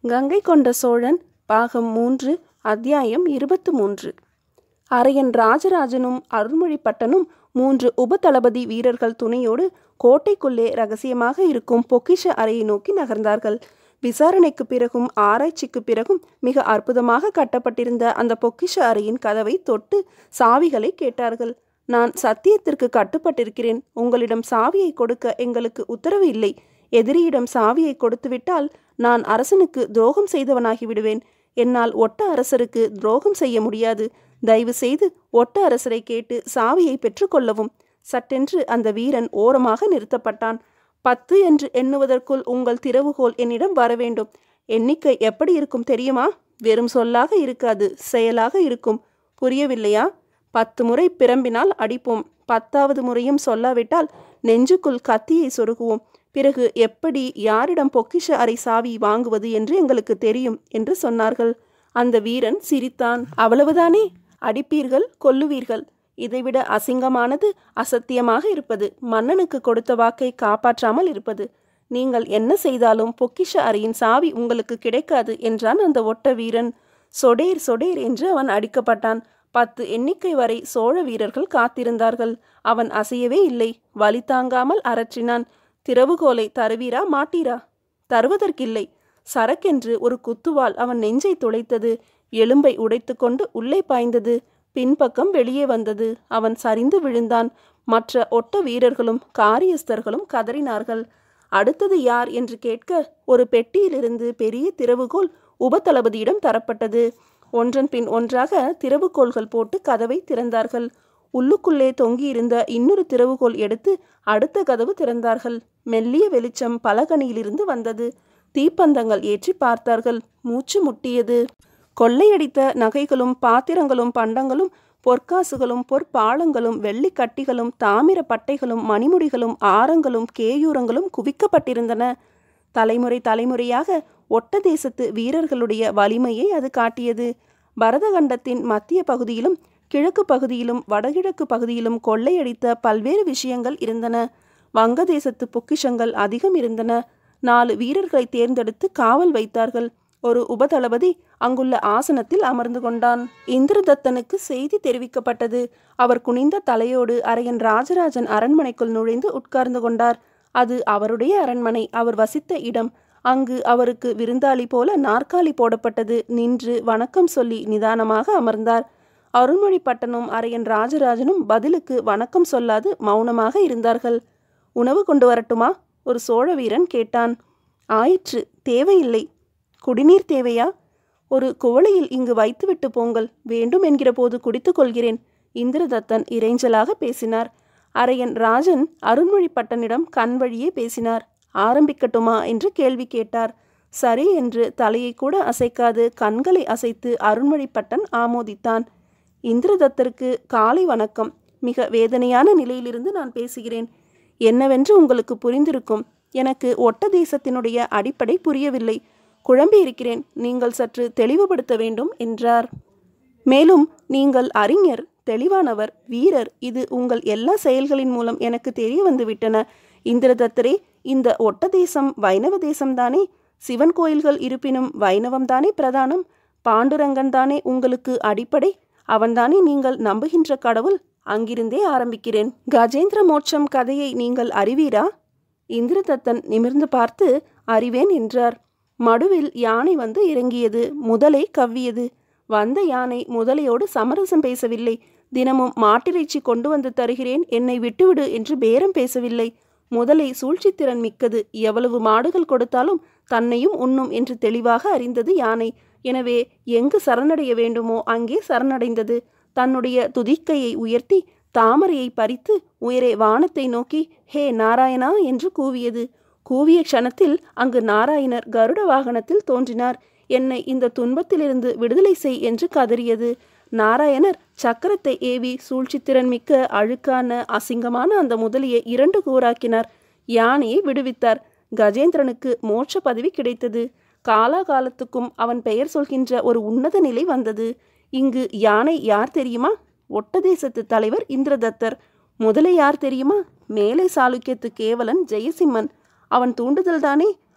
கங்கை கொண்ட சோழன் பாகம் மூன்று அத்தியாயம் இருபத்து மூன்று அரையன் ராஜராஜனும் அருள்மொழிப்பட்டனும் மூன்று உபதளபதி வீரர்கள் துணையோடு கோட்டைக்குள்ளே ரகசியமாக இருக்கும் பொக்கிஷ அறையை நோக்கி நகர்ந்தார்கள் விசாரணைக்கு பிறகும் ஆராய்ச்சிக்கு பிறகும் மிக அற்புதமாக கட்டப்பட்டிருந்த அந்த பொக்கிஷ அறையின் கதவை தொட்டு சாவிகளை கேட்டார்கள் நான் சத்தியத்திற்கு கட்டுப்பட்டிருக்கிறேன் உங்களிடம் சாவியை கொடுக்க எங்களுக்கு உத்தரவு இல்லை எதிரியிடம் சாவியை கொடுத்துவிட்டால் நான் அரசனுக்கு துரோகம் செய்தவனாகி விடுவேன் என்னால் ஒட்ட அரசருக்கு துரோகம் செய்ய முடியாது தயவு செய்து ஒட்ட அரசரை கேட்டு சாவியை பெற்றுக்கொள்ளவும் சட்டென்று அந்த வீரன் ஓரமாக நிறுத்தப்பட்டான் பத்து என்று எண்ணுவதற்குள் உங்கள் திறவுகோல் என்னிடம் வர வேண்டும் எண்ணிக்கை எப்படி இருக்கும் தெரியுமா வெறும் சொல்லாக இருக்காது செயலாக இருக்கும் புரியவில்லையா பத்து முறை பிறம்பினால் அடிப்போம் பத்தாவது முறையும் சொல்லாவிட்டால் நெஞ்சுக்குள் கத்தியை சொருகுவோம் பிறகு எப்படி யாரிடம் பொக்கிஷ அறை சாவி வாங்குவது என்று எங்களுக்கு தெரியும் என்று சொன்னார்கள் அந்த வீரன் சிரித்தான் அவ்வளவுதானே அடிப்பீர்கள் கொல்லுவீர்கள் இதைவிட அசிங்கமானது அசத்தியமாக இருப்பது மன்னனுக்கு கொடுத்த வாக்கை காப்பாற்றாமல் இருப்பது நீங்கள் என்ன செய்தாலும் பொக்கிஷ அறையின் சாவி உங்களுக்கு கிடைக்காது என்றான் அந்த ஒட்ட வீரன் சொடேர் சொடேர் என்று அவன் அடிக்கப்பட்டான் பத்து எண்ணிக்கை வரை சோழ வீரர்கள் காத்திருந்தார்கள் அவன் அசையவே இல்லை வலி தாங்காமல் அரற்றினான் திறவுகோலை தருவீரா மாட்டீரா தருவதற்கில்லை சரக்கென்று ஒரு குத்துவால் அவன் நெஞ்சை துளைத்தது எலும்பை உடைத்துக்கொண்டு உள்ளே பாய்ந்தது பின்பக்கம் வெளியே வந்தது அவன் சரிந்து விழுந்தான் மற்ற ஒட்ட வீரர்களும் காரியஸ்தர்களும் கதறினார்கள் அடுத்தது யார் என்று கேட்க ஒரு பெட்டியிலிருந்து பெரிய திறவுகோல் உபதளபதியிடம் தரப்பட்டது ஒன்றன் பின் ஒன்றாக திறவுகோல்கள் போட்டு கதவை திறந்தார்கள் உள்ளுக்குள்ளே தொங்கியிருந்த இன்னொரு திறவுகோல் எடுத்து அடுத்த கதவு திறந்தார்கள் மெல்லிய வெளிச்சம் பலகனியிலிருந்து வந்தது தீப்பந்தங்கள் ஏற்றி பார்த்தார்கள் மூச்சு முட்டியது கொள்ளையடித்த நகைகளும் பாத்திரங்களும் பண்டங்களும் பொற்காசுகளும் பொற்பாளங்களும் வெள்ளிக்கட்டிகளும் தாமிர பட்டைகளும் மணிமுடிகளும் ஆரங்களும் கேயூரங்களும் குவிக்கப்பட்டிருந்தன தலைமுறை தலைமுறையாக ஒட்ட தேசத்து வீரர்களுடைய வலிமையை அது காட்டியது பரதகண்டத்தின் மத்திய பகுதியிலும் கிழக்கு பகுதியிலும் வடகிழக்கு பகுதியிலும் கொள்ளையடித்த பல்வேறு விஷயங்கள் இருந்தன வங்கதேசத்து பொக்கிஷங்கள் அதிகம் இருந்தன நாலு வீரர்களை தேர்ந்தெடுத்து காவல் வைத்தார்கள் ஒரு உபதளபதி அங்குள்ள ஆசனத்தில் அமர்ந்து கொண்டான் இந்திரதத்தனுக்கு செய்தி தெரிவிக்கப்பட்டது அவர் குனிந்த தலையோடு அரையன் ராஜராஜன் அரண்மனைக்குள் நுழைந்து உட்கார்ந்து கொண்டார் அது அவருடைய அரண்மனை அவர் வசித்த இடம் அங்கு அவருக்கு விருந்தாளி போல நாற்காலி போடப்பட்டது நின்று வணக்கம் சொல்லி நிதானமாக அமர்ந்தார் அருள்மொழிப்பட்டனும் அரையன் ராஜராஜனும் பதிலுக்கு வணக்கம் சொல்லாது மௌனமாக இருந்தார்கள் உணவு கொண்டு வரட்டுமா ஒரு சோழ வீரன் கேட்டான் ஆயிற்று தேவையில்லை குடிநீர் தேவையா ஒரு குவளையில் இங்கு வைத்துவிட்டு போங்கள் வேண்டும் என்கிற போது குடித்துக் கொள்கிறேன் இந்திரதத்தன் இறைஞ்சலாக பேசினார் அரையன் ராஜன் அருண்மொழிப்பட்டனிடம் கண் வழியே பேசினார் ஆரம்பிக்கட்டுமா என்று கேள்வி கேட்டார் சரி என்று தலையை கூட அசைக்காது கண்களை அசைத்து அருண்மொழிப்பட்டன் ஆமோதித்தான் இந்திரதத்தருக்கு காலை வணக்கம் மிக வேதனையான நிலையிலிருந்து நான் பேசுகிறேன் என்னவென்று உங்களுக்கு புரிந்திருக்கும் எனக்கு ஒட்ட தேசத்தினுடைய அடிப்படை புரியவில்லை குழம்பி இருக்கிறேன் நீங்கள் சற்று தெளிவுபடுத்த வேண்டும் என்றார் மேலும் நீங்கள் அறிஞர் தெளிவானவர் வீரர் இது உங்கள் எல்லா செயல்களின் மூலம் எனக்கு தெரிய வந்துவிட்டன இந்திரதத்தரே இந்த ஒட்ட தேசம் வைணவ தேசம்தானே சிவன் கோயில்கள் இருப்பினும் வைணவம் தானே பிரதானம் பாண்டுரங்கன் தானே உங்களுக்கு அடிப்படை அவன்தானே நீங்கள் நம்புகின்ற கடவுள் அங்கிருந்தே ஆரம்பிக்கிறேன் கஜேந்திர மோட்சம் கதையை நீங்கள் அறிவீரா இந்திரதத்தன் நிமிர்ந்து பார்த்து அறிவேன் என்றார் மடுவில் யானை வந்து இறங்கியது முதலை கவ்வியது வந்த யானை முதலையோடு சமரசம் பேசவில்லை தினமும் மாட்டிறைச்சி கொண்டு வந்து தருகிறேன் என்னை விட்டுவிடு என்று பேரம் பேசவில்லை முதலை சூழ்ச்சித்திறன் மிக்கது எவ்வளவு மாடுகள் கொடுத்தாலும் தன்னையும் உண்ணும் என்று தெளிவாக அறிந்தது யானை எனவே எங்கு சரணடைய வேண்டுமோ அங்கே சரணடைந்தது தன்னுடைய துதிக்கையை உயர்த்தி தாமரையை பறித்து உயரே வானத்தை நோக்கி ஹே நாராயணா என்று கூவியது கூவிய க்ஷணத்தில் அங்கு நாராயணர் கருட வாகனத்தில் தோன்றினார் என்னை இந்த துன்பத்திலிருந்து விடுதலை செய் என்று கதறியது நாராயணர் சக்கரத்தை ஏவி சூழ்ச்சித்திறன் மிக்க அழுக்கான அசிங்கமான அந்த முதலியை இரண்டு கூறாக்கினார் யானையை விடுவித்தார் கஜேந்திரனுக்கு மோட்ச பதவி கிடைத்தது காலாகாலத்துக்கும் அவன் பெயர் சொல்கின்ற ஒரு உன்னத நிலை வந்தது இங்கு யானை யார் தெரியுமா ஒட்டதேசத்து தலைவர் இந்திரதத்தர் முதலை யார் தெரியுமா மேலை சாளுக்கியத்து கேவலன் ஜெயசிம்மன் அவன் தூண்டுதல்தானே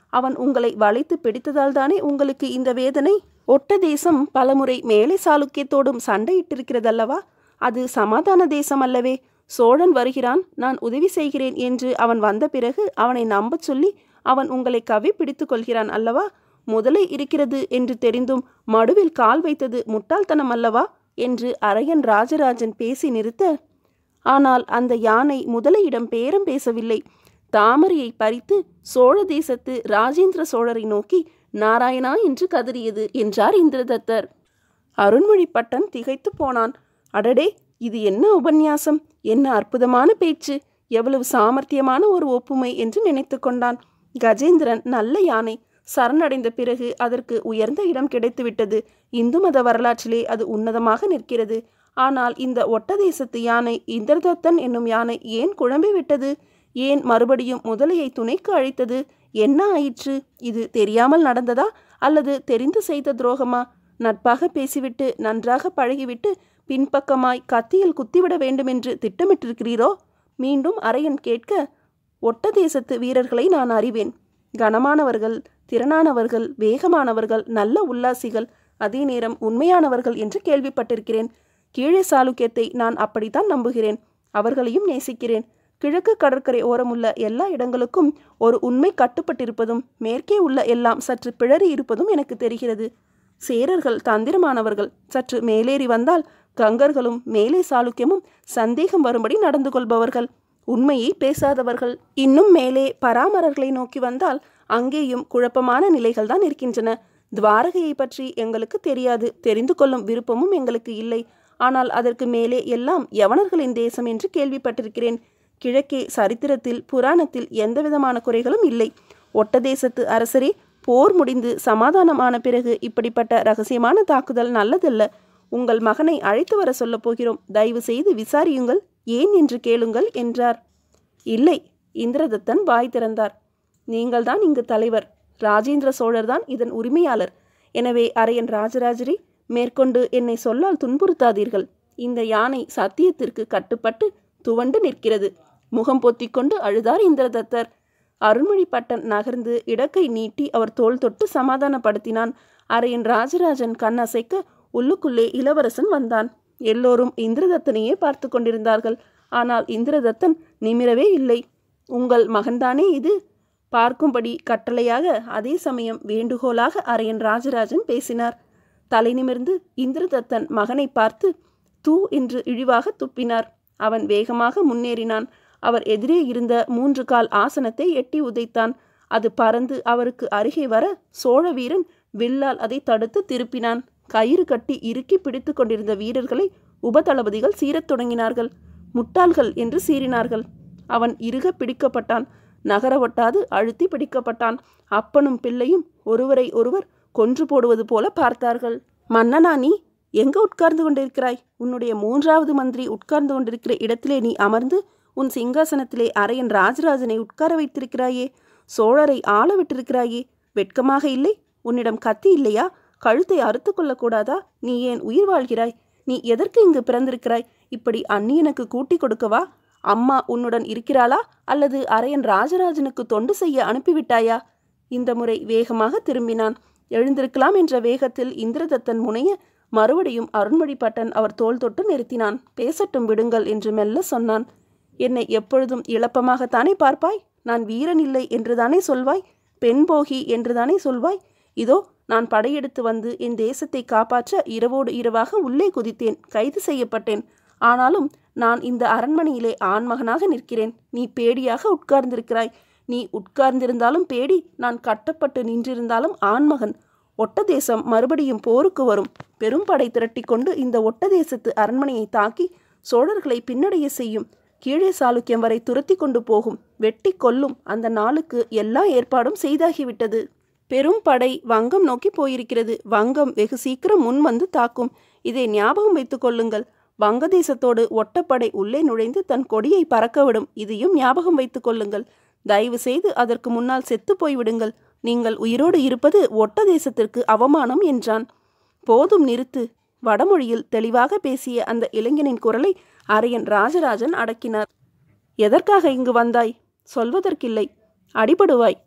அவன் உங்களை வளைத்து பிடித்ததால் தானே உங்களுக்கு இந்த வேதனை ஒட்ட தேசம் பலமுறை மேலை சாளுக்கியத்தோடும் சண்டையிட்டிருக்கிறதல்லவா அது சமாதான தேசம் அல்லவே சோழன் வருகிறான் நான் உதவி செய்கிறேன் என்று அவன் வந்த பிறகு அவனை நம்பச் சொல்லி அவன் உங்களை கவி பிடித்து கொள்கிறான் அல்லவா முதலை இருக்கிறது என்று தெரிந்தும் மடுவில் கால் வைத்தது முட்டாள்தனம் அல்லவா என்று அரையன் ராஜராஜன் பேசி நிறுத்த ஆனால் அந்த யானை முதலையிடம் பேரம் பேசவில்லை தாமரையை பறித்து சோழ தேசத்து ராஜேந்திர சோழரை நோக்கி நாராயணா என்று கதறியது என்றார் இந்திரதத்தர் அருண்மொழிப்பட்டன் திகைத்து போனான் அடடே இது என்ன உபன்யாசம் என்ன அற்புதமான பேச்சு எவ்வளவு சாமர்த்தியமான ஒரு ஒப்புமை என்று நினைத்து கொண்டான் கஜேந்திரன் நல்ல யானை சரணடைந்த பிறகு அதற்கு உயர்ந்த இடம் கிடைத்துவிட்டது இந்து மத வரலாற்றிலே அது உன்னதமாக நிற்கிறது ஆனால் இந்த ஒட்ட தேசத்து யானை இந்திரதத்தன் என்னும் யானை ஏன் குழம்பி விட்டது ஏன் மறுபடியும் முதலையை துணைக்கு அழைத்தது என்ன ஆயிற்று இது தெரியாமல் நடந்ததா அல்லது தெரிந்து செய்த துரோகமா நட்பாக பேசிவிட்டு நன்றாக பழகிவிட்டு பின்பக்கமாய் கத்தியில் குத்திவிட வேண்டுமென்று திட்டமிட்டிருக்கிறீரோ மீண்டும் அரையன் கேட்க ஒட்ட தேசத்து வீரர்களை நான் அறிவேன் கனமானவர்கள் திறனானவர்கள் வேகமானவர்கள் நல்ல உல்லாசிகள் அதே நேரம் உண்மையானவர்கள் என்று கேள்விப்பட்டிருக்கிறேன் கீழே சாளுக்கியத்தை நான் அப்படித்தான் நம்புகிறேன் அவர்களையும் நேசிக்கிறேன் கிழக்கு கடற்கரை ஓரமுள்ள எல்லா இடங்களுக்கும் ஒரு உண்மை கட்டுப்பட்டிருப்பதும் மேற்கே உள்ள எல்லாம் சற்று பிழறி இருப்பதும் எனக்கு தெரிகிறது சேரர்கள் தந்திரமானவர்கள் சற்று மேலேறி வந்தால் கங்கர்களும் மேலே சாளுக்கியமும் சந்தேகம் வரும்படி நடந்து கொள்பவர்கள் உண்மையை பேசாதவர்கள் இன்னும் மேலே பராமரர்களை நோக்கி வந்தால் அங்கேயும் குழப்பமான நிலைகள் தான் இருக்கின்றன துவாரகையை பற்றி எங்களுக்கு தெரியாது தெரிந்து கொள்ளும் விருப்பமும் எங்களுக்கு இல்லை ஆனால் அதற்கு மேலே எல்லாம் யவனர்களின் தேசம் என்று கேள்விப்பட்டிருக்கிறேன் கிழக்கே சரித்திரத்தில் புராணத்தில் எந்தவிதமான குறைகளும் இல்லை ஒட்ட தேசத்து அரசரே போர் முடிந்து சமாதானமான பிறகு இப்படிப்பட்ட ரகசியமான தாக்குதல் நல்லதல்ல உங்கள் மகனை அழைத்து வர சொல்லப் போகிறோம் தயவு செய்து விசாரியுங்கள் ஏன் என்று கேளுங்கள் என்றார் இல்லை இந்திரதத்தன் வாய் திறந்தார் நீங்கள்தான் இங்கு தலைவர் ராஜேந்திர சோழர்தான் இதன் உரிமையாளர் எனவே அரையன் ராஜராஜரே மேற்கொண்டு என்னை சொல்லால் துன்புறுத்தாதீர்கள் இந்த யானை சத்தியத்திற்கு கட்டுப்பட்டு துவண்டு நிற்கிறது முகம் பொத்திக்கொண்டு அழுதார் இந்திரதத்தர் அருள்மொழிப்பட்டன் நகர்ந்து இடக்கை நீட்டி அவர் தோள் தொட்டு சமாதானப்படுத்தினான் அரையன் ராஜராஜன் கண்ணசைக்க உள்ளுக்குள்ளே இளவரசன் வந்தான் எல்லோரும் இந்திரதத்தனையே பார்த்து கொண்டிருந்தார்கள் ஆனால் இந்திரதத்தன் நிமிரவே இல்லை உங்கள் மகன்தானே இது பார்க்கும்படி கட்டளையாக அதே சமயம் வேண்டுகோளாக அரையன் ராஜராஜன் பேசினார் தலை நிமிர்ந்து இந்திரதத்தன் மகனை பார்த்து தூ என்று இழிவாக துப்பினார் அவன் வேகமாக முன்னேறினான் அவர் எதிரே இருந்த மூன்று கால் ஆசனத்தை எட்டி உதைத்தான் அது பறந்து அவருக்கு அருகே வர சோழ வீரன் வில்லால் அதை தடுத்து திருப்பினான் கயிறு கட்டி இறுக்கி பிடித்து கொண்டிருந்த வீரர்களை உபதளபதிகள் சீரத் தொடங்கினார்கள் முட்டாள்கள் என்று சீறினார்கள் அவன் இறுக பிடிக்கப்பட்டான் நகர ஒட்டாது அழுத்தி பிடிக்கப்பட்டான் அப்பனும் பிள்ளையும் ஒருவரை ஒருவர் கொன்று போடுவது போல பார்த்தார்கள் மன்னனா நீ எங்க உட்கார்ந்து கொண்டிருக்கிறாய் உன்னுடைய மூன்றாவது மந்திரி உட்கார்ந்து கொண்டிருக்கிற இடத்திலே நீ அமர்ந்து உன் சிங்காசனத்திலே அரையன் ராஜராஜனை உட்கார வைத்திருக்கிறாயே சோழரை ஆள விட்டிருக்கிறாயே வெட்கமாக இல்லை உன்னிடம் கத்தி இல்லையா கழுத்தை அறுத்து கொள்ளக்கூடாதா நீ ஏன் உயிர் வாழ்கிறாய் நீ எதற்கு இங்கு பிறந்திருக்கிறாய் இப்படி அந்நியனுக்கு கூட்டி கொடுக்கவா அம்மா உன்னுடன் இருக்கிறாளா அல்லது அரையன் ராஜராஜனுக்கு தொண்டு செய்ய அனுப்பிவிட்டாயா இந்த முறை வேகமாக திரும்பினான் எழுந்திருக்கலாம் என்ற வேகத்தில் இந்திரதத்தன் முனைய மறுபடியும் அருண்மொழிப்பட்டன் அவர் தோள் தொட்டு நிறுத்தினான் பேசட்டும் விடுங்கள் என்று மெல்ல சொன்னான் என்னை எப்பொழுதும் இளப்பமாகத்தானே பார்ப்பாய் நான் வீரன் இல்லை என்றுதானே சொல்வாய் பெண் போகி என்றுதானே சொல்வாய் இதோ நான் படையெடுத்து வந்து என் தேசத்தை காப்பாற்ற இரவோடு இரவாக உள்ளே குதித்தேன் கைது செய்யப்பட்டேன் ஆனாலும் நான் இந்த அரண்மனையிலே ஆண்மகனாக நிற்கிறேன் நீ பேடியாக உட்கார்ந்திருக்கிறாய் நீ உட்கார்ந்திருந்தாலும் பேடி நான் கட்டப்பட்டு நின்றிருந்தாலும் ஆண்மகன் ஒட்ட தேசம் மறுபடியும் போருக்கு வரும் பெரும் படை திரட்டிக்கொண்டு இந்த ஒட்ட தேசத்து அரண்மனையை தாக்கி சோழர்களை பின்னடைய செய்யும் கீழே சாளுக்கியம் வரை துரத்தி கொண்டு போகும் வெட்டி கொல்லும் அந்த நாளுக்கு எல்லா ஏற்பாடும் செய்தாகிவிட்டது பெரும் படை வங்கம் நோக்கி போயிருக்கிறது வங்கம் வெகு சீக்கிரம் முன் வந்து தாக்கும் இதை ஞாபகம் வைத்துக் கொள்ளுங்கள் வங்கதேசத்தோடு ஒட்டப்படை உள்ளே நுழைந்து தன் கொடியை பறக்கவிடும் இதையும் ஞாபகம் வைத்துக் கொள்ளுங்கள் தயவு செய்து அதற்கு முன்னால் செத்து போய்விடுங்கள் நீங்கள் உயிரோடு இருப்பது ஒட்ட தேசத்திற்கு அவமானம் என்றான் போதும் நிறுத்து வடமொழியில் தெளிவாக பேசிய அந்த இளைஞனின் குரலை அரையன் ராஜராஜன் அடக்கினார் எதற்காக இங்கு வந்தாய் சொல்வதற்கில்லை அடிபடுவாய்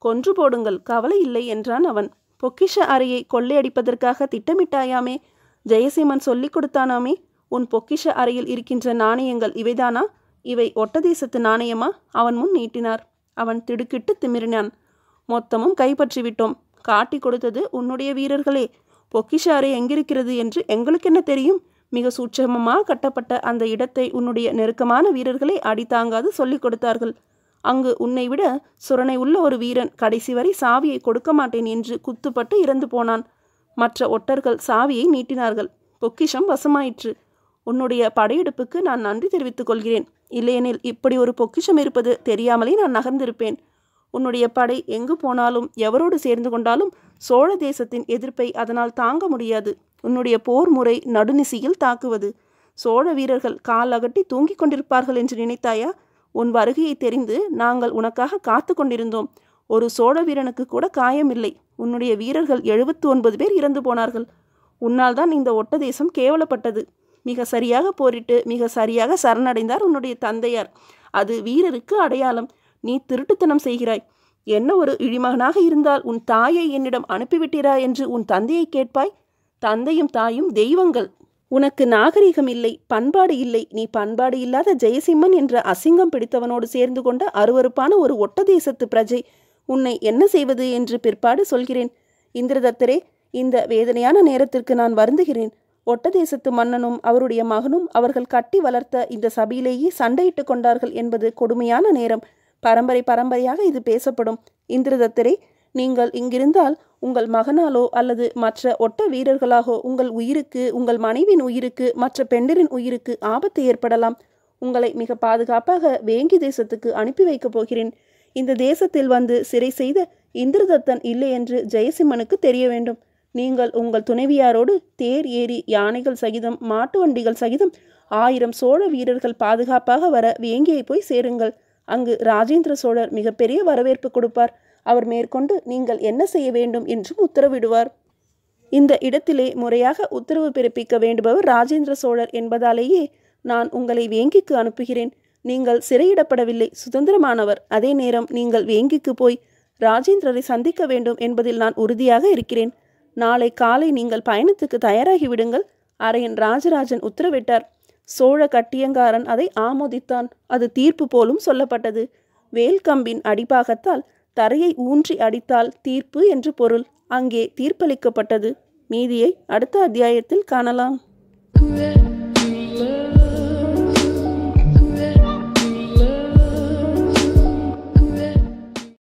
கொன்று போடுங்கள் கவலை இல்லை என்றான் அவன் பொக்கிஷ அறையை கொள்ளையடிப்பதற்காக திட்டமிட்டாயாமே ஜெயசிம்மன் சொல்லிக் கொடுத்தானாமே உன் பொக்கிஷ அறையில் இருக்கின்ற நாணயங்கள் இவைதானா இவை ஒட்டதேசத்து நாணயமா அவன் முன் நீட்டினார் அவன் திடுக்கிட்டு திமிரினான் மொத்தமும் கைப்பற்றி விட்டோம் காட்டி கொடுத்தது உன்னுடைய வீரர்களே பொக்கிஷ அறை எங்கிருக்கிறது என்று எங்களுக்கு என்ன தெரியும் மிக சூட்சமமாக கட்டப்பட்ட அந்த இடத்தை உன்னுடைய நெருக்கமான வீரர்களே அடித்தாங்காது சொல்லிக் கொடுத்தார்கள் அங்கு உன்னை விட சுரணை உள்ள ஒரு வீரன் கடைசி வரை சாவியை கொடுக்க மாட்டேன் என்று குத்துப்பட்டு இறந்து போனான் மற்ற ஒட்டர்கள் சாவியை நீட்டினார்கள் பொக்கிஷம் வசமாயிற்று உன்னுடைய படையெடுப்புக்கு நான் நன்றி தெரிவித்துக் கொள்கிறேன் இல்லையெனில் இப்படி ஒரு பொக்கிஷம் இருப்பது தெரியாமலே நான் நகர்ந்திருப்பேன் உன்னுடைய படை எங்கு போனாலும் எவரோடு சேர்ந்து கொண்டாலும் சோழ தேசத்தின் எதிர்ப்பை அதனால் தாங்க முடியாது உன்னுடைய போர் முறை நடுநிசியில் தாக்குவது சோழ வீரர்கள் கால் அகட்டி தூங்கிக் கொண்டிருப்பார்கள் என்று நினைத்தாயா உன் வருகையை தெரிந்து நாங்கள் உனக்காக காத்து கொண்டிருந்தோம் ஒரு சோழ வீரனுக்கு கூட காயமில்லை உன்னுடைய வீரர்கள் எழுபத்து ஒன்பது பேர் இறந்து போனார்கள் உன்னால் தான் இந்த ஒட்ட தேசம் கேவலப்பட்டது மிக சரியாக போரிட்டு மிக சரியாக சரணடைந்தார் உன்னுடைய தந்தையார் அது வீரருக்கு அடையாளம் நீ திருட்டுத்தனம் செய்கிறாய் என்ன ஒரு இழிமகனாக இருந்தால் உன் தாயை என்னிடம் அனுப்பிவிட்டீரா என்று உன் தந்தையை கேட்பாய் தந்தையும் தாயும் தெய்வங்கள் உனக்கு நாகரிகம் இல்லை பண்பாடு இல்லை நீ பண்பாடு இல்லாத ஜெயசிம்மன் என்ற அசிங்கம் பிடித்தவனோடு சேர்ந்து கொண்ட அருவருப்பான ஒரு ஒட்ட தேசத்து பிரஜை உன்னை என்ன செய்வது என்று பிற்பாடு சொல்கிறேன் இந்திரதத்தரே இந்த வேதனையான நேரத்திற்கு நான் வருந்துகிறேன் ஒட்ட தேசத்து மன்னனும் அவருடைய மகனும் அவர்கள் கட்டி வளர்த்த இந்த சபையிலேயே சண்டையிட்டு கொண்டார்கள் என்பது கொடுமையான நேரம் பரம்பரை பரம்பரையாக இது பேசப்படும் இந்திரதத்தரே நீங்கள் இங்கிருந்தால் உங்கள் மகனாலோ அல்லது மற்ற ஒட்ட வீரர்களாகோ உங்கள் உயிருக்கு உங்கள் மனைவின் உயிருக்கு மற்ற பெண்டரின் உயிருக்கு ஆபத்து ஏற்படலாம் உங்களை மிக பாதுகாப்பாக வேங்கி தேசத்துக்கு அனுப்பி வைக்கப் போகிறேன் இந்த தேசத்தில் வந்து சிறை செய்த இந்திரதத்தன் இல்லை என்று ஜெயசிம்மனுக்கு தெரிய வேண்டும் நீங்கள் உங்கள் துணைவியாரோடு தேர் ஏறி யானைகள் சகிதம் மாட்டு வண்டிகள் சகிதம் ஆயிரம் சோழ வீரர்கள் பாதுகாப்பாக வர வேங்கியை போய் சேருங்கள் அங்கு ராஜேந்திர சோழர் மிகப்பெரிய வரவேற்பு கொடுப்பார் அவர் மேற்கொண்டு நீங்கள் என்ன செய்ய வேண்டும் என்றும் உத்தரவிடுவார் இந்த இடத்திலே முறையாக உத்தரவு பிறப்பிக்க வேண்டுபவர் ராஜேந்திர சோழர் என்பதாலேயே நான் உங்களை வேங்கிக்கு அனுப்புகிறேன் நீங்கள் சிறையிடப்படவில்லை சுதந்திரமானவர் அதே நேரம் நீங்கள் வேங்கிக்கு போய் ராஜேந்திரரை சந்திக்க வேண்டும் என்பதில் நான் உறுதியாக இருக்கிறேன் நாளை காலை நீங்கள் பயணத்துக்கு தயாராகி விடுங்கள் அரையன் ராஜராஜன் உத்தரவிட்டார் சோழ கட்டியங்காரன் அதை ஆமோதித்தான் அது தீர்ப்பு போலும் சொல்லப்பட்டது வேல்கம்பின் அடிபாகத்தால் தரையை ஊன்றி அடித்தால் தீர்ப்பு என்று பொருள் அங்கே தீர்ப்பளிக்கப்பட்டது மீதியை அடுத்த அத்தியாயத்தில் காணலாம்